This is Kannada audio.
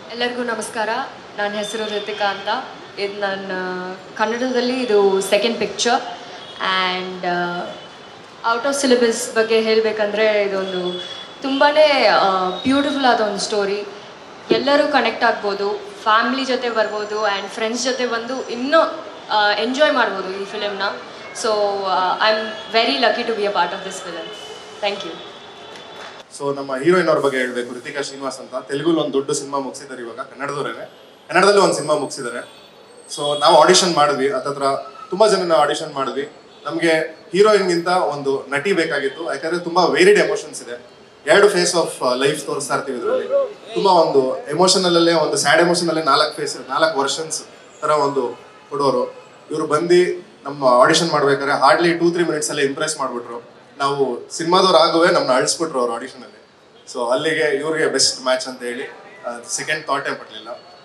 ಎಲ್ಲರಿಗೂ ನಮಸ್ಕಾರ ನನ್ನ ಹೆಸರು ರಿತಿಕಾ ಅಂತ ಇದು ನನ್ನ ಕನ್ನಡದಲ್ಲಿ ಇದು second picture and out of syllabus ಬಗ್ಗೆ ಹೇಳಬೇಕಂದ್ರೆ ಇದೊಂದು ತುಂಬಾ ಬ್ಯೂಟಿಫುಲ್ ಆದ ಒಂದು ಸ್ಟೋರಿ ಎಲ್ಲರೂ ಕನೆಕ್ಟ್ ಆಗ್ಬೋದು ಫ್ಯಾಮ್ಲಿ ಜೊತೆ ಬರ್ಬೋದು ಆ್ಯಂಡ್ ಫ್ರೆಂಡ್ಸ್ ಜೊತೆ ಬಂದು ಇನ್ನೂ ಎಂಜಾಯ್ ಮಾಡ್ಬೋದು ಈ ಫಿಲಿಮ್ನ so I am very lucky to be a part of this film thank you so ನಮ್ಮ ಹೀರೋಯಿನ್ ಅವ್ರ ಬಗ್ಗೆ ಹೇಳ್ಬೇಕು ರಿತಿಕಾ ಶ್ರೀನಿವಾಸ್ ಅಂತ ತೆಲುಗುಲಿ ಒಂದು ದೊಡ್ಡ ಸಿನಿಮಾ ಮುಗಿಸಿದ್ದಾರೆ ಇವಾಗ ಕನ್ನಡದವರೇನೆ ಕನ್ನಡದಲ್ಲಿ ಒಂದು ಸಿನಿಮಾ ಮುಗಿಸಿದ್ದಾರೆ ಸೊ ನಾವು ಆಡಿಷನ್ ಮಾಡಿದ್ವಿ ಹತ್ತತ್ರ ತುಂಬಾ ಜನ ನಾವು ಆಡಿಷನ್ ಮಾಡಿದ್ವಿ ನಮಗೆ ಹೀರೋಯಿನ್ಗಿಂತ ಒಂದು ನಟಿ ಬೇಕಾಗಿತ್ತು ಯಾಕಂದ್ರೆ ತುಂಬಾ ವೇರಿಡ್ ಎಮೋಷನ್ಸ್ ಇದೆ ಎರಡು ಫೇಸ್ ಆಫ್ ಲೈಫ್ ತೋರಿಸ್ತಾ ಇರ್ತೀವಿ ಇದರಲ್ಲಿ ತುಂಬಾ ಒಂದು ಎಮೋಷನಲ್ ಅಲ್ಲೇ ಒಂದು ಸ್ಯಾಡ್ ಎಮೋಷನ್ ಅಲ್ಲೇ ನಾಲ್ಕು ಫೇಸ್ ನಾಲ್ಕು ವರ್ಷನ್ಸ್ ತರ ಒಂದು ಕೊಡೋರು ಇವರು ಬಂದು ನಮ್ಮ ಆಡಿಷನ್ ಮಾಡ್ಬೇಕಾದ್ರೆ ಹಾರ್ಡ್ಲಿ ಟೂ ತ್ರೀ ಮಿನಿಟ್ಸ್ ಅಲ್ಲೇ ಇಂಪ್ರೆಸ್ ಮಾಡ್ಬಿಟ್ರು ನಾವು ಸಿನಿಮಾದವ್ರು ಆಗುವೆ ನಮ್ಮನ್ನ ಅಳಿಸ್ಬಿಟ್ರು ಅವ್ರು ಆಡಿಷನ್ ಅಲ್ಲಿ ಸೊ ಅಲ್ಲಿಗೆ ಇವ್ರಿಗೆ ಬೆಸ್ಟ್ ಮ್ಯಾಚ್ ಅಂತ ಹೇಳಿ ಸೆಕೆಂಡ್ ಥಾಟೇ ಪಡಲಿಲ್ಲ